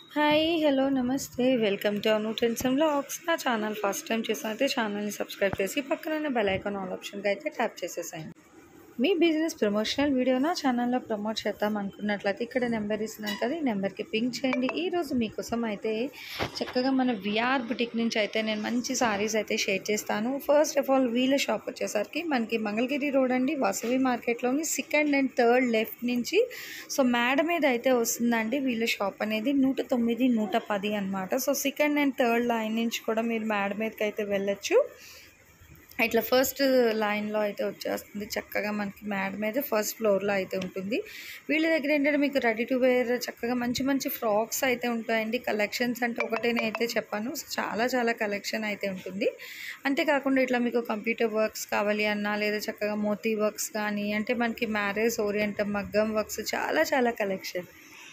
hi hello నమస్తే welcome to Anu టెన్సమ్ vlogs నా ఛానల్ ఫస్ట్ టైం చూసినైతే ఛానల్ని సబ్స్క్రైబ్ చేసి పక్కన ఉన్న బెల్ ఐకాన్ ఆల్ ఆప్షన్కి అయితే ట్యాప్ చేసేసాను మీ బిజినెస్ ప్రమోషనల్ వీడియో నా ఛానల్లో ప్రమోట్ చేద్దాం అనుకున్నట్లయితే ఇక్కడ నెంబర్ ఇస్తున్నాను కదా ఈ నెంబర్కి పింక్ చేయండి ఈరోజు మీకోసం అయితే చక్కగా మన విఆర్ బుటిక్ నుంచి అయితే నేను మంచి సారీస్ అయితే షేర్ చేస్తాను ఫస్ట్ ఆఫ్ ఆల్ వీళ్ళ షాప్ వచ్చేసరికి మనకి మంగళగిరి రోడ్ అండి వాసవి మార్కెట్లోని సెకండ్ అండ్ థర్డ్ లెఫ్ట్ నుంచి సో మేడ మీద అయితే వస్తుందండి వీళ్ళ షాప్ అనేది నూట తొమ్మిది నూట పది అనమాట so second and third line నుంచి కూడా మీరు మేడ మీదకి అయితే వెళ్ళొచ్చు ఇట్లా ఫస్ట్ లైన్లో అయితే వచ్చేస్తుంది చక్కగా మనకి మ్యాడ్ మీద ఫస్ట్ ఫ్లోర్లో అయితే ఉంటుంది వీళ్ళ దగ్గర ఏంటంటే మీకు రెడీ టు వేర్ చక్కగా మంచి మంచి ఫ్రాక్స్ అయితే ఉంటాయండి కలెక్షన్స్ అంటే ఒకటే అయితే చెప్పాను సో చాలా చాలా కలెక్షన్ అయితే ఉంటుంది అంతేకాకుండా ఇట్లా మీకు కంప్యూటర్ వర్క్స్ కావాలి అన్నా లేదా చక్కగా మోతీ వర్క్స్ కానీ అంటే మనకి మ్యారేజ్ ఓరియంట్ మగ్గం వర్క్స్ చాలా చాలా కలెక్షన్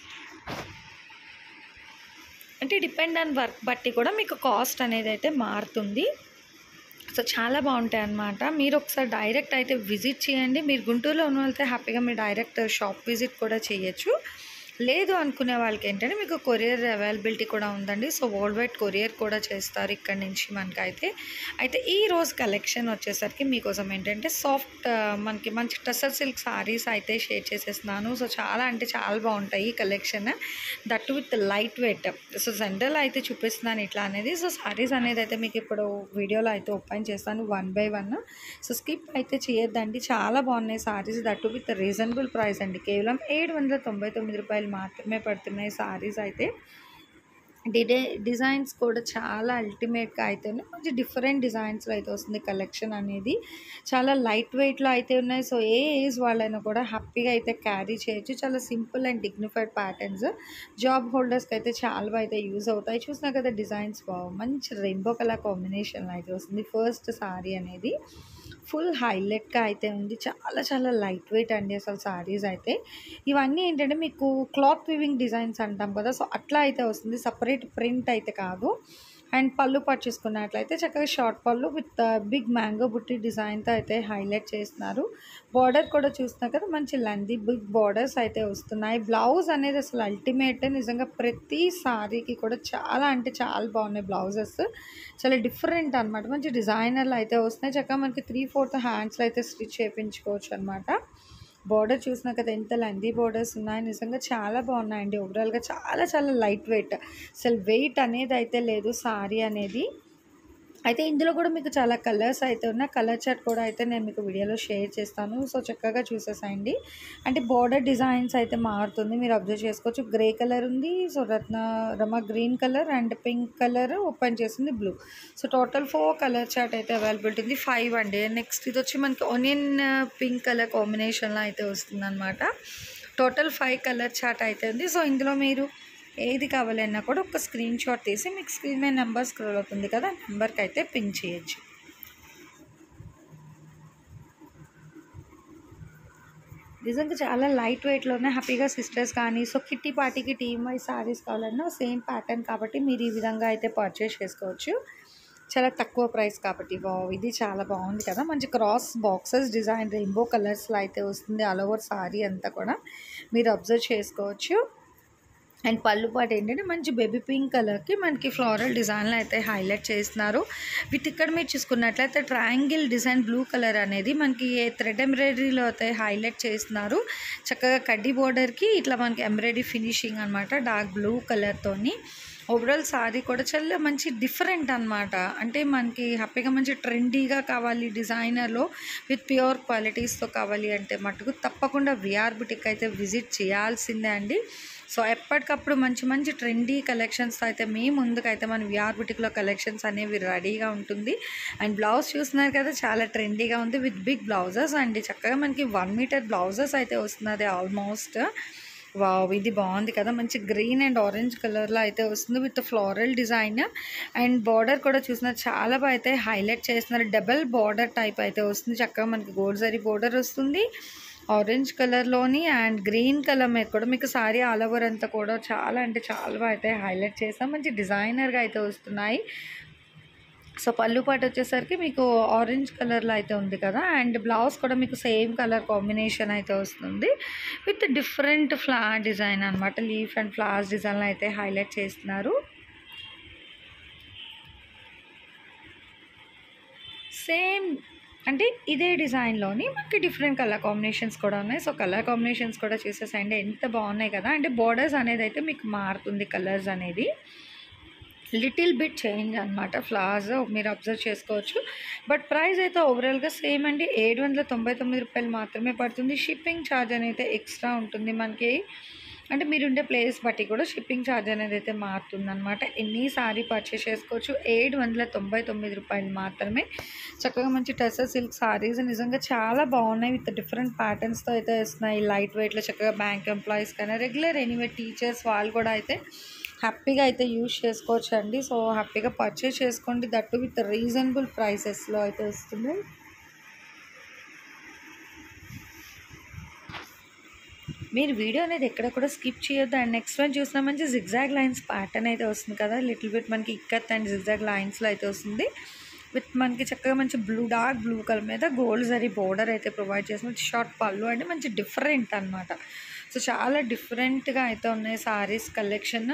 అంటే డిపెండ్ ఆన్ వర్క్ బట్టి కూడా మీకు కాస్ట్ అనేది అయితే మారుతుంది సో చాలా బాగుంటాయి అన్నమాట మీరు ఒకసారి డైరెక్ట్ అయితే విజిట్ చేయండి మీరు గుంటూరులో ఉన్న వాళ్ళతో హ్యాపీగా మీరు డైరెక్ట్ షాప్ విజిట్ కూడా చేయొచ్చు లేదు అనుకునే వాళ్ళకి ఏంటంటే మీకు కొరియర్ అవైలబిలిటీ కూడా ఉందండి సో వరల్డ్ వైడ్ కొరియర్ కూడా చేస్తారు ఇక్కడ నుంచి మనకైతే అయితే ఈ రోజు కలెక్షన్ వచ్చేసరికి మీకోసం ఏంటంటే సాఫ్ట్ మనకి మంచి టసర్ సిల్క్ సారీస్ అయితే షేర్ చేసేస్తున్నాను సో చాలా అంటే చాలా బాగుంటాయి ఈ collection that with light weight so general అయితే చూపిస్తున్నాను ఇట్లా అనేది సో సారీస్ అనేది అయితే మీకు ఇప్పుడు వీడియోలో అయితే ఓపెన్ చేస్తాను one by one so skip అయితే చేయొద్దండి చాలా బాగున్నాయి saris that with reasonable price అండి కేవలం ఏడు వందల తొంభై తొమ్మిది రూపాయలు మాత్రమే పడుతున్నాయి సారీస్ అయితే డిడే డిజైన్స్ కూడా చాలా అల్టిమేట్గా అయితే ఉన్నాయి మంచి డిఫరెంట్ డిజైన్స్లో అయితే వస్తుంది కలెక్షన్ అనేది చాలా లైట్ వెయిట్లో అయితే ఉన్నాయి సో ఏ ఏజ్ వాళ్ళైనా కూడా హ్యాపీగా అయితే క్యారీ చేయొచ్చు చాలా simple and dignified patterns job హోల్డర్స్కి అయితే చాలా అయితే యూజ్ అవుతాయి చూసినా కదా డిజైన్స్ బాగు మంచి రెయిన్బో కలర్ కాంబినేషన్లో అయితే వస్తుంది ఫస్ట్ సారీ అనేది ఫుల్ హైలైట్గా అయితే ఉంది చాలా చాలా లైట్ వెయిట్ అండి అసలు సారీస్ అయితే ఇవన్నీ ఏంటంటే మీకు క్లాత్ వివింగ్ డిజైన్స్ అంటాం కదా సో అట్లా అయితే వస్తుంది సపరేట్ ప్రింట్ అయితే కాదు అండ్ పళ్ళు పర్చేసుకున్నట్లయితే చక్కగా షార్ట్ పళ్ళు విత్ బిగ్ మ్యాంగో బుట్టి డిజైన్తో అయితే హైలైట్ చేస్తున్నారు బార్డర్ కూడా చూస్తున్నారు కదా మంచి లంది బిగ్ బార్డర్స్ అయితే వస్తున్నాయి బ్లౌజ్ అనేది అసలు అల్టిమేట్ నిజంగా ప్రతి సారీకి కూడా చాలా అంటే చాలా బాగున్నాయి బ్లౌజెస్ చాలా డిఫరెంట్ అనమాట మంచి డిజైనర్లు అయితే వస్తున్నాయి చక్కగా మనకి త్రీ ఫోర్త్ హ్యాండ్స్లో అయితే స్టిచ్ చేయించుకోవచ్చు అనమాట బార్డర్ చూసినా కదా ఎంత లెందీ బార్డర్స్ ఉన్నాయి నిజంగా చాలా బాగున్నాయండి ఓవరాల్గా చాలా చాలా లైట్ వెయిట్ అసలు వెయిట్ అనేది అయితే లేదు సారీ అనేది అయితే ఇందులో కూడా మీకు చాలా కలర్స్ అయితే ఉన్నాయి కలర్ చార్ట్ కూడా అయితే నేను మీకు వీడియోలో షేర్ చేస్తాను సో చక్కగా చూసేసాయండి అంటే బార్డర్ డిజైన్స్ అయితే మారుతుంది మీరు అబ్జర్వ్ చేసుకోవచ్చు గ్రే కలర్ ఉంది సో రత్న రమ green colour and pink colour open చేసింది blue so total four colour chart అయితే అవైలబిలిటీ ఉంది ఫైవ్ అండి నెక్స్ట్ ఇది వచ్చి మనకి ఆనియన్ పింక్ కలర్ కాంబినేషన్లో అయితే వస్తుందన్నమాట టోటల్ ఫైవ్ కలర్ చార్ట్ అయితే ఉంది సో ఇందులో మీరు ఏది కావాలన్నా కూడా ఒక స్క్రీన్ షాట్ తీసి మీకు స్క్రీన్ మీద నెంబర్ స్క్రోల్ అవుతుంది కదా నెంబర్కి అయితే పింక్ చేయొచ్చు నిజంగా చాలా లైట్ వెయిట్లోనే హ్యాపీగా సిస్టర్స్ కానీ సో కిట్టి పార్టీకి టీమ్ వైజ్ సారీస్ కావాలన్నా సేమ్ ప్యాటర్న్ కాబట్టి మీరు ఈ విధంగా అయితే పర్చేస్ చేసుకోవచ్చు చాలా తక్కువ ప్రైస్ కాబట్టి వావ్ ఇది చాలా బాగుంది కదా మంచి క్రాస్ బాక్సెస్ డిజైన్ రెయిన్బో కలర్స్లో అయితే వస్తుంది ఆల్ ఓవర్ సారీ అంతా కూడా మీరు అబ్జర్వ్ చేసుకోవచ్చు అండ్ పళ్ళు పాటు ఏంటంటే మంచి బేబీ పింక్ కలర్కి మనకి ఫ్లోరల్ డిజైన్లో అయితే హైలైట్ చేస్తున్నారు విత్ ఇక్కడ మీరు చూసుకున్నట్లయితే ట్రయాంగిల్ డిజైన్ బ్లూ కలర్ అనేది మనకి థ్రెడ్ ఎంబ్రాయిడరీలో అయితే హైలైట్ చేస్తున్నారు చక్కగా కడ్డీ బోర్డర్కి ఇట్లా మనకి ఎంబ్రాయిడరీ ఫినిషింగ్ అనమాట డార్క్ బ్లూ కలర్తోని ఓవరాల్ సారీ కూడా చాలా మంచి డిఫరెంట్ అనమాట అంటే మనకి హ్యాపీగా మంచి ట్రెండీగా కావాలి డిజైనర్లో విత్ ప్యూర్ క్వాలిటీస్తో కావాలి అంటే మటుకు తప్పకుండా విఆర్ బుటిక్ అయితే విజిట్ చేయాల్సిందే అండి సో ఎప్పటికప్పుడు మంచి మంచి ట్రెండీ కలెక్షన్స్ అయితే మీ ముందుకైతే మన విఆర్ బుటిక్లో కలెక్షన్స్ అనేవి రెడీగా ఉంటుంది అండ్ బ్లౌజ్ చూస్తున్నారు కదా చాలా ట్రెండీగా ఉంది విత్ బిగ్ బ్లౌజెస్ అండి చక్కగా మనకి వన్ మీటర్ బ్లౌజెస్ అయితే వస్తున్నది ఆల్మోస్ట్ వావ్ ఇది బాగుంది కదా మంచి గ్రీన్ అండ్ ఆరెంజ్ కలర్లో అయితే వస్తుంది with floral design and border కూడా చూసిన చాలా బాగా అయితే హైలైట్ చేస్తున్నారు డబల్ బార్డర్ టైప్ అయితే వస్తుంది చక్కగా మనకి గోల్డ్ జరీ బార్డర్ వస్తుంది ఆరెంజ్ కలర్లోని అండ్ గ్రీన్ కలర్ మీద కూడా మీకు సారీ ఆల్ ఓవర్ అంతా కూడా చాలా అంటే చాలా బాగా అయితే హైలైట్ చేస్తాం మంచి డిజైనర్గా అయితే వస్తున్నాయి సో పళ్ళు పాటు వచ్చేసరికి మీకు ఆరెంజ్ కలర్లో అయితే ఉంది కదా అండ్ బ్లౌజ్ కూడా మీకు సేమ్ కలర్ కాంబినేషన్ అయితే వస్తుంది విత్ డిఫరెంట్ ఫ్లవర్ డిజైన్ అనమాట లీఫ్ అండ్ ఫ్లవర్స్ డిజైన్లో అయితే హైలైట్ చేస్తున్నారు సేమ్ అంటే ఇదే డిజైన్లోని మనకి డిఫరెంట్ కలర్ కాంబినేషన్స్ కూడా ఉన్నాయి సో కలర్ కాంబినేషన్స్ కూడా చూసేసండి ఎంత బాగున్నాయి కదా అంటే బార్డర్స్ అనేది అయితే మీకు మారుతుంది కలర్స్ అనేది లిటిల్ బిట్ చేంజ్ అనమాట ఫ్లవర్స్ మీరు అబ్జర్వ్ చేసుకోవచ్చు బట్ ప్రైస్ అయితే ఓవరాల్గా సేమ్ అండి ఏడు వందల తొంభై తొమ్మిది రూపాయలు మాత్రమే పడుతుంది షిప్పింగ్ ఛార్జ్ అనేది ఎక్స్ట్రా ఉంటుంది మనకి అంటే మీరు ఉండే ప్లేస్ బట్టి కూడా షిప్పింగ్ ఛార్జ్ అనేది అయితే మారుతుంది అనమాట ఎన్ని సారీ పర్చేస్ చేసుకోవచ్చు ఏడు వందల తొంభై తొమ్మిది రూపాయలు మాత్రమే చక్కగా మంచి టెసర్ సిల్క్ సారీస్ నిజంగా చాలా బాగున్నాయి విత్ డిఫరెంట్ ప్యాటర్న్స్తో అయితే వస్తున్నాయి లైట్ వెయిట్లో చక్కగా బ్యాంక్ ఎంప్లాయీస్ కానీ రెగ్యులర్ ఎనీవే టీచర్స్ వాళ్ళు కూడా అయితే హ్యాపీగా అయితే యూజ్ చేసుకోవచ్చు అండి సో హ్యాపీగా పర్చేస్ చేసుకోండి దట్టు విత్ రీజనబుల్ ప్రైసెస్లో అయితే వస్తుంది మీరు వీడియో అనేది ఎక్కడ కూడా స్కిప్ చేయొద్దు అండ్ నెక్స్ట్ వన్ చూసిన మంచి జిగ్జాగ్ లైన్స్ ప్యాటర్న్ అయితే వస్తుంది కదా లిటిల్ బిట్ మనకి ఇక్కత్ అండ్ జిగ్జాగ్ లైన్స్లో అయితే వస్తుంది విత్ మనకి చక్కగా మంచి బ్లూ డార్క్ బ్లూ కలర్ మీద గోల్డ్ జరీ బోర్డర్ అయితే ప్రొవైడ్ చేసి మంచి షార్ట్ పళ్ళు అంటే మంచి డిఫరెంట్ అనమాట సో చాలా డిఫరెంట్గా అయితే ఉన్నాయి సారీస్ కలెక్షన్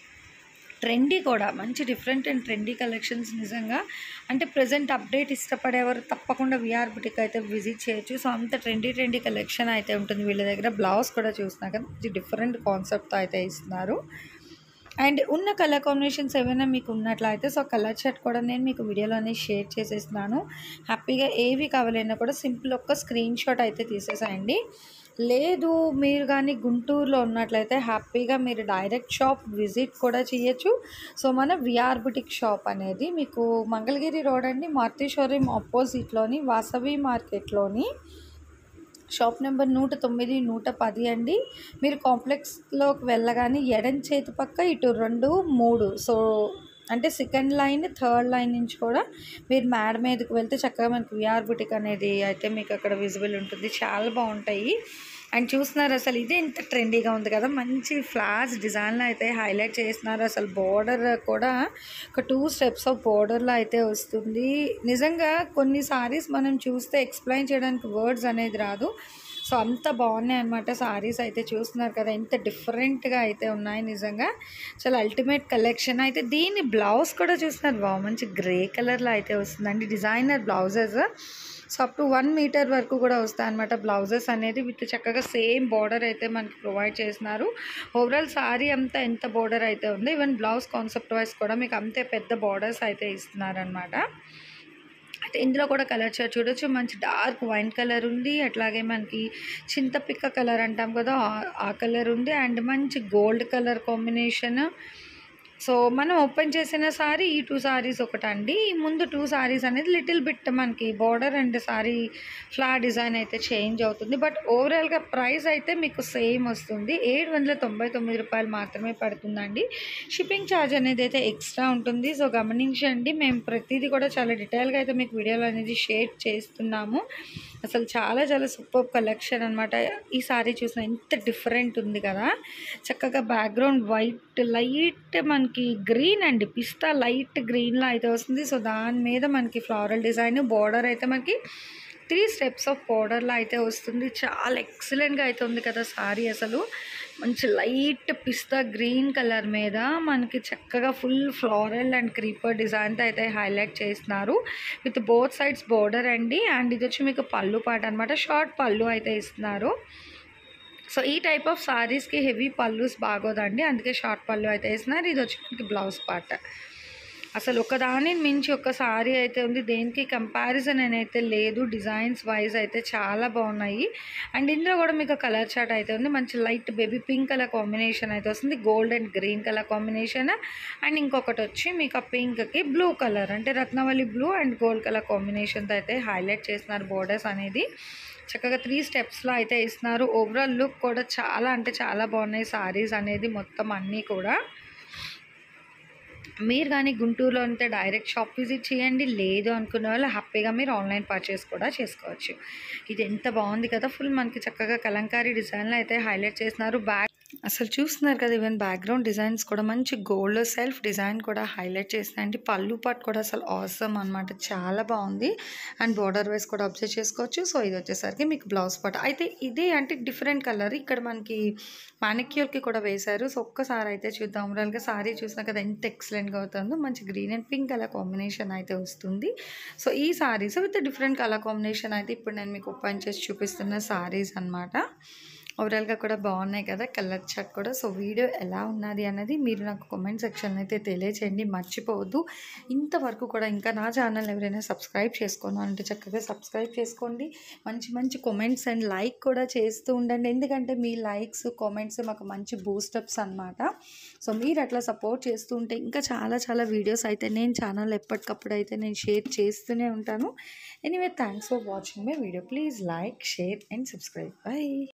ట్రెండీ కూడా మంచి డిఫరెంట్ అండ్ ట్రెండీ కలెక్షన్స్ నిజంగా అంటే ప్రజెంట్ అప్డేట్ ఇష్టపడేవారు తప్పకుండా విఆర్ బుటిక్ అయితే విజిట్ చేయొచ్చు సో అంత ట్రెండీ ట్రెండీ కలెక్షన్ అయితే ఉంటుంది వీళ్ళ దగ్గర బ్లౌజ్ కూడా చూసినా కదా మంచి డిఫరెంట్ కాన్సెప్ట్తో అయితే ఇస్తున్నారు అండ్ ఉన్న కలర్ కాంబినేషన్స్ ఏమైనా మీకు ఉన్నట్లయితే సో కలర్ షర్ట్ కూడా నేను మీకు వీడియోలోనే షేర్ చేసేస్తున్నాను హ్యాపీగా ఏవి కావాలన్నా కూడా సింపుల్ ఒక్క స్క్రీన్ షాట్ అయితే తీసేసేయండి లేదు మీరు కానీ గుంటూరులో ఉన్నట్లయితే హ్యాపీగా మీరు డైరెక్ట్ షాప్ విజిట్ కూడా చేయొచ్చు సో మన విఆర్ బుటిక్ షాప్ అనేది మీకు మంగళగిరి రోడ్ అండి మారుతి షోరూమ్ ఆపోజిట్లోని వాసవి మార్కెట్లోని షాప్ నెంబర్ నూట తొమ్మిది నూట పది అండి మీరు కాంప్లెక్స్లోకి వెళ్ళగానే ఎడం చేతి పక్క ఇటు రెండు మూడు సో అంటే సెకండ్ లైన్ థర్డ్ లైన్ నుంచి కూడా మీరు మేడ మీదకి వెళ్తే చక్కగా మనకి విఆర్ బుటిక్ అనేది అయితే మీకు అక్కడ విజిబుల్ ఉంటుంది చాలా బాగుంటాయి అండ్ చూస్తున్నారు అసలు ఇది ఎంత ట్రెండీగా ఉంది కదా మంచి ఫ్లాస్ డిజైన్లో అయితే హైలైట్ చేస్తున్నారు అసలు బోర్డర్ కూడా ఒక టూ స్టెప్స్ ఆఫ్ బోర్డర్లో అయితే వస్తుంది నిజంగా కొన్ని సారీస్ మనం చూస్తే ఎక్స్ప్లెయిన్ చేయడానికి వర్డ్స్ అనేది రాదు సో అంత బాగున్నాయి అనమాట సారీస్ అయితే చూస్తున్నారు కదా ఎంత డిఫరెంట్గా అయితే ఉన్నాయి నిజంగా చాలా అల్టిమేట్ కలెక్షన్ అయితే దీని బ్లౌజ్ కూడా చూస్తున్నారు బాగా మంచి గ్రే కలర్లో అయితే వస్తుందండి designer blouses so up to one metre వరకు కూడా వస్తాయి అనమాట బ్లౌజెస్ అనేది విత్ చక్కగా సేమ్ బార్డర్ అయితే మనకి ప్రొవైడ్ చేస్తున్నారు ఓవరాల్ సారీ అంతా ఎంత బార్డర్ అయితే ఉంది ఈవెన్ బ్లౌజ్ కాన్సెప్ట్ వైజ్ కూడా మీకు అంతే పెద్ద బార్డర్స్ అయితే ఇస్తున్నారనమాట అంటే ఇందులో కూడా కలర్ చార్ట్ చూడొచ్చు మంచి డార్క్ వైన్ కలర్ ఉంది అట్లాగే మనకి చింతపిక్క కలర్ అంటాం కదా ఆ- ఆ కలర్ ఉంది అండ్ మంచి గోల్డ్ కలర్ కాంబినేషన్ సో మనం ఓపెన్ చేసిన సారీ ఈ టూ సారీస్ ఒకటండి ఈ ముందు టూ సారీస్ అనేది లిటిల్ బిట్ మనకి border and sari flat design అయితే చేంజ్ అవుతుంది బట్ ఓవరాల్గా ప్రైస్ అయితే మీకు సేమ్ వస్తుంది ఏడు వందల తొంభై తొమ్మిది రూపాయలు మాత్రమే పడుతుందండి షిప్పింగ్ ఛార్జ్ అనేది అయితే ఎక్స్ట్రా ఉంటుంది సో గమనించండి మేము ప్రతిదీ కూడా చాలా డీటెయిల్గా అయితే మీకు వీడియోలో అనేది షేర్ చేస్తున్నాము అసలు చాలా చాలా సూపర్ కలెక్షన్ అనమాట ఈ సారీ చూసిన ఎంత డిఫరెంట్ ఉంది కదా చక్కగా బ్యాక్గ్రౌండ్ వైట్ లైట్ మనకి గ్రీన్ అండి పిస్తా లైట్ గ్రీన్లో అయితే వస్తుంది సో దాని మీద మనకి ఫ్లారల్ డిజైన్ బోర్డర్ అయితే మనకి త్రీ స్టెప్స్ ఆఫ్ బోర్డర్లో అయితే వస్తుంది చాలా ఎక్సలెంట్గా అయితే ఉంది కదా సారీ అసలు మంచి లైట్ పిస్తా గ్రీన్ కలర్ మీద మనకి చక్కగా ఫుల్ ఫ్లోరల్ అండ్ క్రీపర్ డిజైన్తో అయితే హైలైట్ చేస్తున్నారు విత్ బోత్ సైడ్స్ బోర్డర్ అండి అండ్ ఇది వచ్చి మీకు పళ్ళు పాట అనమాట షార్ట్ పళ్ళు అయితే ఇస్తున్నారు సో ఈ టైప్ ఆఫ్ సారీస్కి హెవీ పళ్ళుస్ బాగోదండి అందుకే షార్ట్ పళ్ళు అయితే వేసినారు ఇది వచ్చి మనకి బ్లౌజ్ పార్ట్ అసలు ఒకదాని మించి ఒక సారీ అయితే ఉంది దేనికి కంపారిజన్ అయితే లేదు డిజైన్స్ వైజ్ అయితే చాలా బాగున్నాయి అండ్ ఇందులో కూడా మీకు కలర్ చార్ట్ అయితే ఉంది మంచి light baby pink colour combination అయితే వస్తుంది gold and green colour combination and ఇంకొకటి వచ్చి మీకు ఆ పింక్కి బ్లూ కలర్ అంటే రత్నవల్లి బ్లూ అండ్ గోల్డ్ కలర్ కాంబినేషన్తో అయితే హైలైట్ చేస్తున్నారు బోర్డర్స్ అనేది చక్కగా త్రీ స్టెప్స్లో అయితే ఇస్తున్నారు ఓవరాల్ లుక్ కూడా చాలా అంటే చాలా బాగున్నాయి సారీస్ అనేది మొత్తం అన్నీ కూడా మీరు కానీ గుంటూరులో ఉంటే డైరెక్ట్ షాప్ విజిట్ చేయండి లేదు అనుకునే వాళ్ళు హ్యాపీగా మీరు ఆన్లైన్ పర్చేస్ కూడా చేసుకోవచ్చు ఇది ఎంత బాగుంది కదా ఫుల్ మనకి చక్కగా కలంకారీ డిజైన్లో అయితే హైలైట్ చేస్తున్నారు బ్యాక్ అసలు చూస్తున్నారు కదా ఈవెన్ బ్యాక్గ్రౌండ్ డిజైన్స్ కూడా మంచి గోల్డ్ సెల్ఫ్ డిజైన్ కూడా హైలైట్ చేస్తాయండి పళ్ళు పాటు కూడా అసలు ఆసమ్ అనమాట చాలా బాగుంది అండ్ బార్డర్ వైస్ కూడా అబ్జర్వ్ చేసుకోవచ్చు సో ఇది వచ్చేసరికి మీకు బ్లౌజ్ పాట్ అయితే ఇదే అంటే డిఫరెంట్ కలర్ ఇక్కడ మనకి మానిక్యూర్కి కూడా వేశారు సో ఒక్కసారి అయితే చూద్దాం ఓవరాల్గా సారీ చూసినా కదా ఎంత ఎక్సలెంట్గా అవుతుందో మంచి green and pink colour combination అయితే వస్తుంది సో ఈ saris with different colour combination అయితే ఇప్పుడు నేను మీకు ఓపెన్ చేసి చూపిస్తున్న సారీస్ అనమాట ఓవరాల్గా కూడా బాగున్నాయి కదా కలర్ చాట్ కూడా సో వీడియో ఎలా ఉన్నది అన్నది మీరు నాకు కామెంట్ సెక్షన్లో అయితే తెలియచేయండి మర్చిపోవద్దు ఇంతవరకు కూడా ఇంకా నా ఛానల్ ఎవరైనా సబ్స్క్రైబ్ చేసుకోను అంటే చక్కగా సబ్స్క్రైబ్ చేసుకోండి మంచి మంచి కామెంట్స్ అండ్ లైక్ కూడా చేస్తూ ఉండండి ఎందుకంటే మీ లైక్స్ కామెంట్స్ మాకు మంచి బూస్టప్స్ అనమాట సో మీరు అట్లా సపోర్ట్ చేస్తూ ఉంటే ఇంకా చాలా చాలా వీడియోస్ అయితే నేను ఛానల్ ఎప్పటికప్పుడు అయితే నేను షేర్ చేస్తూనే ఉంటాను anyway thanks for watching my video please like share and subscribe by